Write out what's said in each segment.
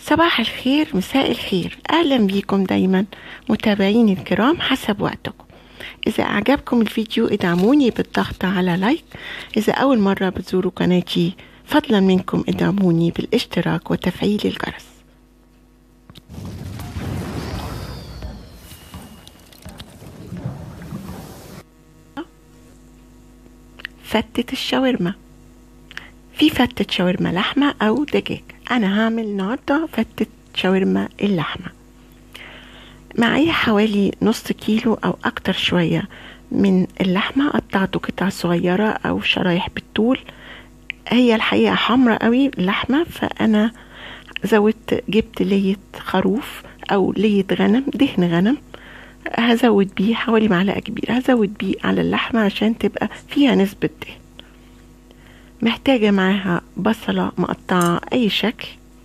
صباح الخير مساء الخير أهلا بيكم دايما متابعيني الكرام حسب وقتكم إذا أعجبكم الفيديو ادعموني بالضغط على لايك إذا أول مرة بتزوروا قناتي فضلا منكم ادعموني بالاشتراك وتفعيل الجرس فتة الشاورما في فتة شاورما لحمة أو دجاج أنا هعمل النهاردة فتة شاورما اللحمة معايا حوالي نص كيلو أو أكتر شوية من اللحمة قطعته قطع صغيرة أو شرايح بالطول هي الحقيقة حمرة قوي اللحمة فأنا زودت جبت لية خروف أو لية غنم دهن غنم هزود بيه حوالي معلقة كبيرة هزود بيه على اللحمة عشان تبقى فيها نسبة دهن محتاجة معاها بصلة مقطعة أي شكل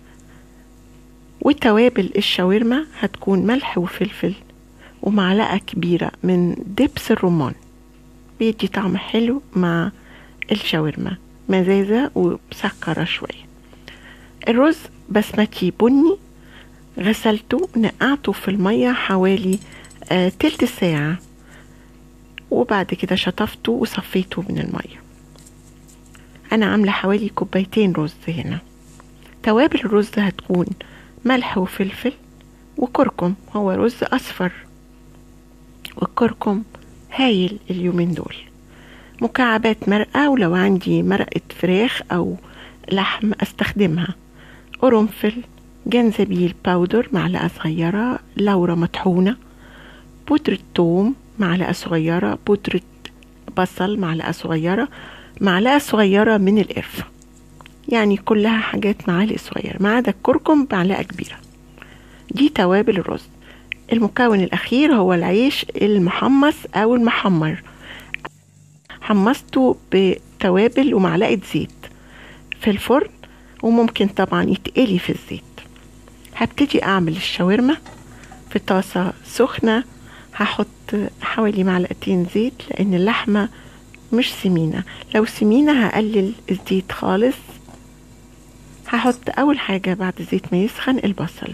وتوابل الشاورما هتكون ملح وفلفل ومعلقة كبيرة من دبس الرمان بيدي طعم حلو مع الشاورما مزازة ومسكرة شوية الرز بسمتي بني غسلته نقعته في المية حوالي آه تلت ساعة وبعد كده شطفته وصفيته من المية أنا عاملة حوالي كوبايتين رز هنا توابل الرز هتكون ملح وفلفل وكركم هو رز أصفر والكركم هايل اليومين دول مكعبات مرقة ولو عندي مرقة فراخ أو لحم أستخدمها قرنفل جنزبيل باودر معلقة صغيرة لورا مطحونة بودرة توم معلقة صغيرة بودرة بصل معلقة صغيرة معلقة صغيرة من القرفة يعني كلها حاجات معالق صغيرة ما عدا الكركم معلقة كبيرة دي توابل الرز المكون الأخير هو العيش المحمص أو المحمر حمصته بتوابل ومعلقة زيت في الفرن وممكن طبعا يتقلي في الزيت هبتدي أعمل الشاورما في طاسة سخنة هحط حوالي معلقتين زيت لأن اللحمة مش سمينة لو سمينة هقلل الزيت خالص هحط أول حاجة بعد الزيت ما يسخن البصل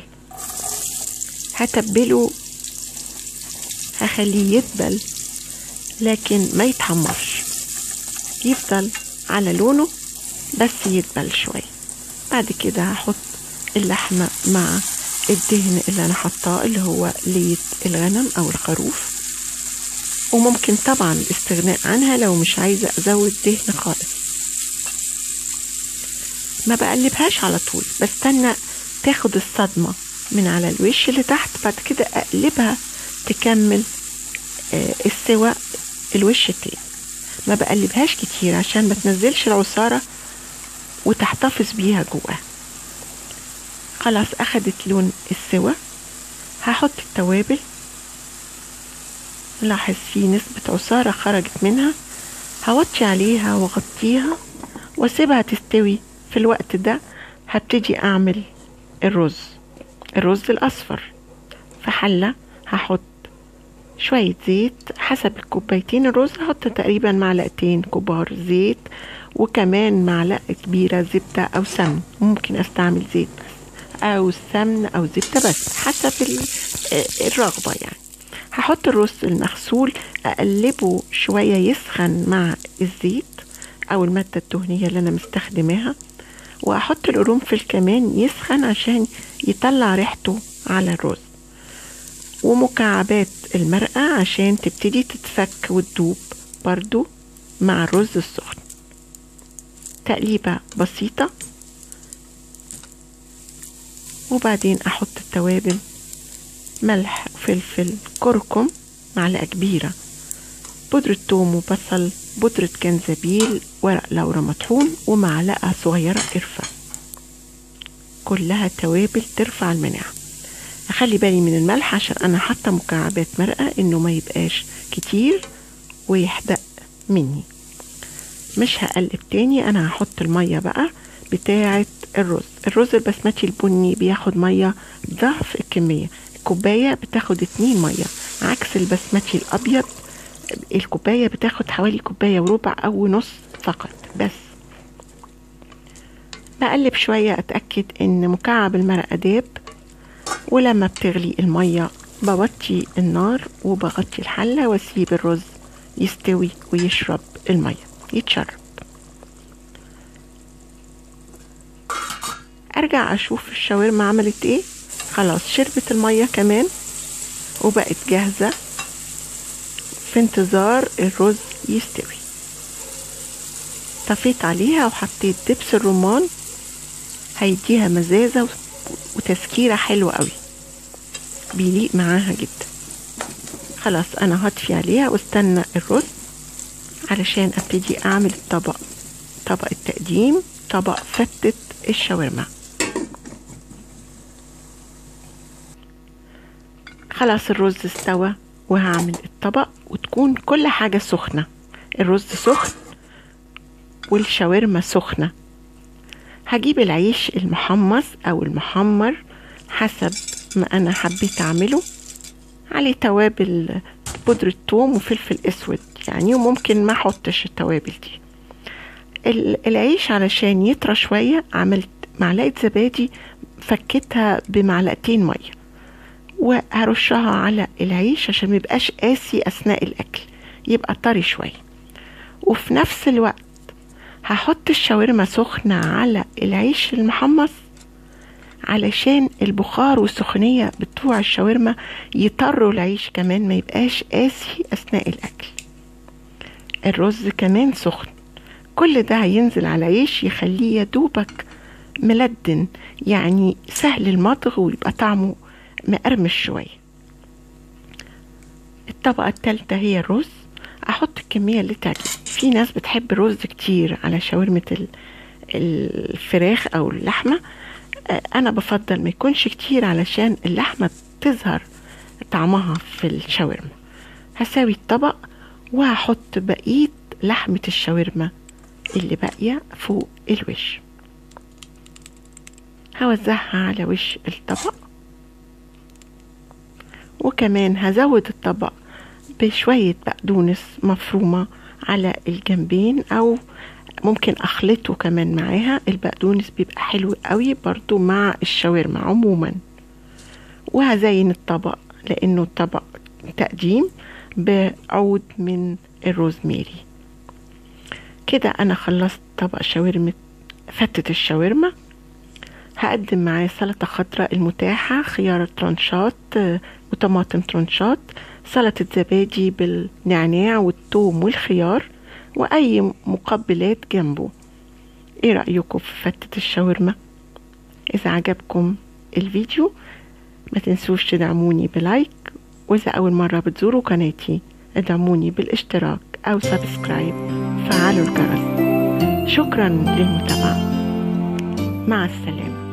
هتبله هخليه يدبل لكن ما يتحمرش يفضل على لونه بس يدبل شوية بعد كده هحط اللحمة مع الدهن اللي أنا حطاه اللي هو لية الغنم أو الخروف وممكن طبعا الاستغناء عنها لو مش عايزة أزود دهن خالص ما بقلبهاش على طول بستنى تاخد الصدمة من على الوش اللي تحت بعد كده أقلبها تكمل آه السوا الوش التاني ما بقلبهاش كتير عشان ما تنزلش العصارة وتحتفظ بيها جواها خلاص أخدت لون السوا هحط التوابل لاحظ في نسبة عصارة خرجت منها هوطي عليها واغطيها واسيبها تستوي في الوقت ده هبتدي اعمل الرز الرز الاصفر في حلة هحط شوية زيت حسب الكوبايتين الرز هحط تقريبا معلقتين كبار زيت وكمان معلقة كبيرة زبدة أو سمن ممكن أستعمل زيت بس أو سمن أو زبدة بس حسب الرغبة يعني هحط الرز المغسول اقلبه شوية يسخن مع الزيت او المادة الدهنية اللي انا مستخدماها واحط القرنفل كمان يسخن عشان يطلع ريحته على الرز ومكعبات المرقة عشان تبتدي تتفك وتدوب برضو مع الرز السخن تقليبة بسيطة وبعدين احط التوابل ملح وفلفل كركم معلقة كبيرة بودرة توم وبصل بودرة جنزبيل ورق لورا مطحون ومعلقة صغيرة قرفة كلها توابل ترفع المناعة أخلي بالي من الملح عشان أنا حاطة مكعبات مرقة إنه ما يبقاش كتير ويحدق مني مش هقلب تاني أنا هحط المية بقى بتاعة الرز الرز البسمتي البني بياخد مية ضعف الكمية كوباية بتاخد اتنين مية عكس البسمتي الأبيض الكوباية بتاخد حوالي كوباية وربع أو نص فقط بس بقلب شوية أتأكد إن مكعب المرقة داب ولما بتغلي المية بوطي النار وبغطي الحلة واسيب الرز يستوي ويشرب المية يتشرب ارجع اشوف الشاورما عملت ايه خلاص شربت المية كمان وبقت جاهزة في انتظار الرز يستوي طفيت عليها وحطيت دبس الرمان هيديها مزازة وتسكيرة حلوة قوي بيليق معاها جدا خلاص انا هطفي عليها واستنى الرز علشان ابتدي اعمل الطبق طبق التقديم طبق فتة الشاورما خلاص الرز استوى وهعمل الطبق وتكون كل حاجة سخنة الرز سخن والشاورما سخنة هجيب العيش المحمص او المحمر حسب ما انا حبيت اعمله عليه توابل بودرة ثوم وفلفل اسود يعني وممكن ما احطش التوابل دي العيش علشان يطرى شوية عملت معلقة زبادي فكتها بمعلقتين مية وهرشها على العيش عشان ميبقاش قاسي اثناء الاكل يبقى طري شوية وفي نفس الوقت هحط الشاورما سخنة على العيش المحمص علشان البخار والسخونية بتوع الشاورما يطروا العيش كمان ما يبقاش قاسي أثناء الأكل الرز كمان سخن كل ده هينزل على العيش يخليه يدوبك ملدن يعني سهل المضغ ويبقى طعمه مقرمش شوية الطبقة التالتة هي الرز احط الكمية اللي تعجبني في ناس بتحب رز كتير على شاورمة الفراخ او اللحمة انا بفضل ما يكونش كتير علشان اللحمة تظهر طعمها في الشاورما هساوي الطبق وهحط بقية لحمة الشاورما اللي باقية فوق الوش هوزعها على وش الطبق وكمان هزود الطبق بشوية بقدونس مفرومة على الجنبين او ممكن اخلطه كمان معاها البقدونس بيبقى حلو قوي برضو مع الشاورما عموما وهزين الطبق لانه طبق تقديم بعود من الروزميري كده انا خلصت طبق شاورما فتة الشاورما هقدم معاه سلطة خضراء المتاحة خيار ترانشات وطماطم ترانشات سلطة زبادي بالنعناع والثوم والخيار وأي مقبلات جنبه ايه رأيكم في فتة الشاورما إذا عجبكم الفيديو ما تنسوش تدعموني بلايك وإذا أول مرة بتزوروا قناتي ادعموني بالاشتراك أو سبسكرايب فعلوا الجرس شكرا للمتابعة مع السلامة